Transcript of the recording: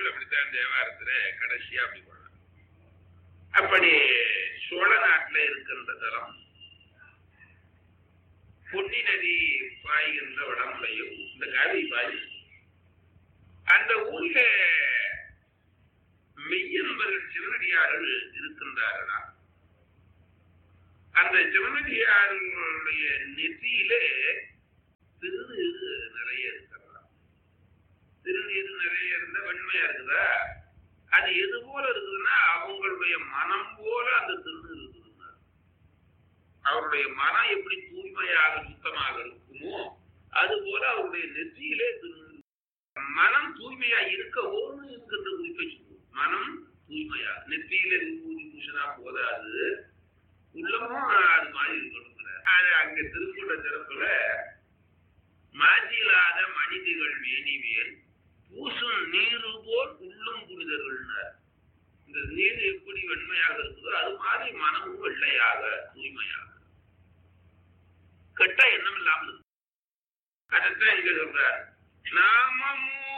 தமிழ் அப்படித்தான் தேவாரத்துல கடைசியா அப்படி பண்ண அப்படி சோழ நாட்டுல இருக்கின்ற தலம் பொன்னி நதி பாய்கின்ற வடமுலையும் இந்த காவிரி பாய் அந்த ஊர்ல மெய்யன்பர்கள் சிவனடியார்கள் இருக்கின்றார்களா அந்த சிவனடியார்களுடைய நெற்றியிலே திருநீரு நிறைய இருக்கிறதா திருநீர் நிறைய இருந்த வெண்மையா இருக்குதா அது எது போல இருக்குதுன்னா அவங்களுடைய மனம் போல அந்த திருநீர் இருக்குதுன்னா அவருடைய மனம் எப்படி தூய்மையாக சுத்தமாக இருக்குமோ அது போல அவருடைய நெற்றியிலே திருநீர் மனம் தூய்மையா இருக்க ஒன்று இருக்கின்ற குறிப்பை சொல்லுவோம் மனம் தூய்மையா நெற்றியில விபூதி பூஷனா போதாது உள்ளமும் அது மாதிரி இருக்கணும் அது அங்க திருக்குள்ள சிறப்புல மாற்றிலாத மனிதர்கள் மேனிமேல் பூசும் நீரு போல் உள்ளும் புனிதர்கள்னார் இந்த நீர் எப்படி வெண்மையாக இருக்குதோ அது மாதிரி மனமும் வெள்ளையாக தூய்மையாக கெட்ட எண்ணம் இல்லாமல் இருக்கு அதைத்தான் இங்க சொல்றார் நாமமோ